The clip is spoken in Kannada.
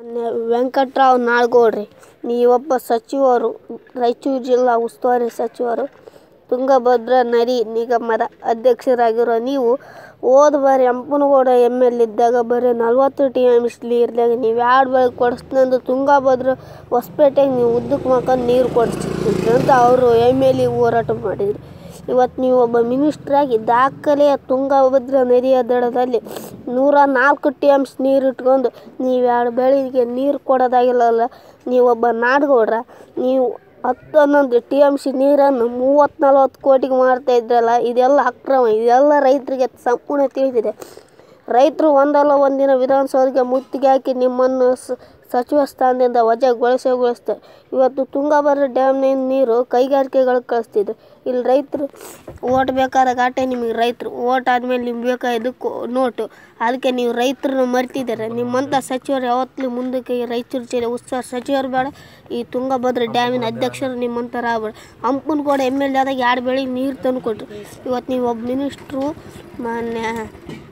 ನೆ- ವೆಂಕಟ್ರಾವ್ ನಾಡಗೌಡ್ರಿ ನೀವೊಬ್ಬ ಸಚಿವರು ರಾಯಚೂರು ಜಿಲ್ಲಾ ಉಸ್ತುವಾರಿ ಸಚಿವರು ತುಂಗಭದ್ರಾ ನದಿ ನಿಗಮದ ಅಧ್ಯಕ್ಷರಾಗಿರೋ ನೀವು ಹೋದ ಬಾರಿ ಹಂಪನಗೌಡ ಎಮ್ ಎಲ್ ಇದ್ದಾಗ ಬರೀ ನಲ್ವತ್ತು ಟಿ ಎಮ್ ಎಸ್ ನೀರ್ದಾಗ ನೀವು ಎರಡು ಬೆಳಗ್ಗೆ ಕೊಡಿಸ್ನಂದು ತುಂಗಭದ್ರಾ ಹೊಸಪೇಟೆಗೆ ನೀವು ಉದ್ದಕ್ಕೆ ಮಾಡ್ಕೊಂಡು ನೀರು ಕೊಡಿಸ್ತಿದ್ರಿ ಅಂತ ಅವರು ಎಮ್ ಎಲ್ ಎ ಹೋರಾಟ ಮಾಡಿದ್ರು ಇವತ್ತು ನೀವು ಒಬ್ಬ ಮಿನಿಸ್ಟ್ರಾಗಿ ದಾಖಲೆಯ ತುಂಗಭದ್ರಾ ನದಿಯ ದಡದಲ್ಲಿ ನೂರ ನಾಲ್ಕು ಟಿ ಎಮ್ಸ್ ನೀರು ಇಟ್ಕೊಂಡು ನೀವು ಎರಡು ಬೆಳೆಗೆ ನೀರು ಕೊಡೋದಾಗಿಲ್ಲಲ್ಲ ನೀವೊಬ್ಬ ನಾಡಗೌಡ್ರ ನೀವು ಹತ್ತು ಹನ್ನೊಂದು ಟಿ ಎಮ್ ಸಿ ನೀರನ್ನು ಮೂವತ್ತು ನಲ್ವತ್ತು ಕೋಟಿಗೆ ಮಾರ್ತಾ ಇದ್ರಲ್ಲ ಇದೆಲ್ಲ ಅಕ್ರಮ ಇದೆಲ್ಲ ರೈತರಿಗೆ ಸಂಪೂರ್ಣ ತಿಳಿದಿದೆ ರೈತರು ಒಂದಲ್ಲ ಒಂದಿನ ವಿಧಾನಸೌಧಕ್ಕೆ ಮುತ್ತಿಗೆ ಹಾಕಿ ನಿಮ್ಮನ್ನು ಸ- ಸಚಿವ ಸ್ಥಾನದಿಂದ ವಜಾಗೊಳಿಸಗೊಳಿಸ್ತಾರೆ ಇವತ್ತು ತುಂಗಭದ್ರಾ ಡ್ಯಾಮ್ನಿಂದ ನೀರು ಕೈಗಾರಿಕೆಗಳಿಗೆ ಕಳಿಸ್ತಿದ್ರು ಇಲ್ಲಿ ರೈತರು ಓಟ್ ಬೇಕಾದಾಗ ಆಟೆ ನಿಮಗೆ ರೈತರು ಓಟ್ ಆದಮೇಲೆ ನಿಮ್ಗೆ ಬೇಕಾದಕ್ಕೆ ನೋಟು ಅದಕ್ಕೆ ನೀವು ರೈತರನ್ನ ಮರ್ತಿದ್ದಾರೆ ನಿಮ್ಮಂಥ ಸಚಿವರು ಯಾವತ್ತೂ ಮುಂದಕ್ಕೆ ಈ ರಾಯಚೂರು ಜಿಲ್ಲೆ ಉತ್ಸವ ಸಚಿವರು ಬೇಡ ಈ ತುಂಗಭದ್ರಾ ಡ್ಯಾಮಿನ ಅಧ್ಯಕ್ಷರು ನಿಮ್ಮಂಥವ್ರು ಆಗ್ಬೇಡ ಹಂಪನಗೌಡ ಎಮ್ ಎಲ್ ಎ ಆದಾಗ ಎರಡು ಬೆಳೆಗೆ ನೀರು ತಂದು ಕೊಟ್ಟರು ಇವತ್ತು ನೀವು ಒಬ್ಬ ಮಿನಿಸ್ಟ್ರು ಮಾನ್ಯ